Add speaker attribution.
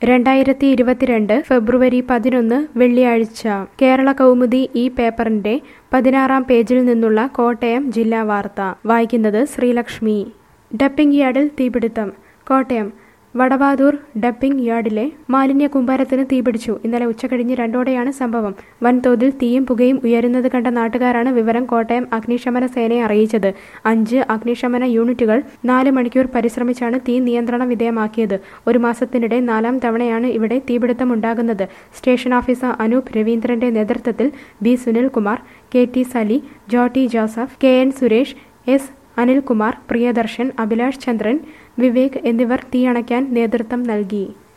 Speaker 1: രണ്ടായിരത്തി ഇരുപത്തിരണ്ട് ഫെബ്രുവരി പതിനൊന്ന് വെള്ളിയാഴ്ച കേരള കൗമുദി ഈ പേപ്പറിന്റെ പതിനാറാം പേജിൽ നിന്നുള്ള കോട്ടയം ജില്ലാ വാർത്ത വായിക്കുന്നത് ശ്രീലക്ഷ്മി ഡപ്പിംഗ് യാർഡിൽ തീപിടുത്തം കോട്ടയം വടവാതൂർ ഡപ്പിംഗ് യാർഡിലെ മാലിന്യ കൂമ്പാരത്തിന് തീപിടിച്ചു ഇന്നലെ ഉച്ചകഴിഞ്ഞ് രണ്ടോടെയാണ് സംഭവം വൻതോതിൽ തീയും പുകയും ഉയരുന്നത് കണ്ട നാട്ടുകാരാണ് വിവരം കോട്ടയം അഗ്നിശമന സേനയെ അറിയിച്ചത് അഞ്ച് അഗ്നിശമന യൂണിറ്റുകൾ നാല് മണിക്കൂർ പരിശ്രമിച്ചാണ് തീ നിയന്ത്രണ വിധേയമാക്കിയത് ഒരു മാസത്തിനിടെ നാലാം തവണയാണ് ഇവിടെ തീപിടുത്തമുണ്ടാകുന്നത് സ്റ്റേഷൻ ഓഫീസർ അനൂപ് രവീന്ദ്രന്റെ നേതൃത്വത്തിൽ B Sunilkumar K T Sali Jotti Joseph K N Suresh S Anilkumar Priyadarshan Abhilash Chandran Vivek എന്നിവർ തീയണയ്ക്കാൻ നേതൃത്വം നൽകി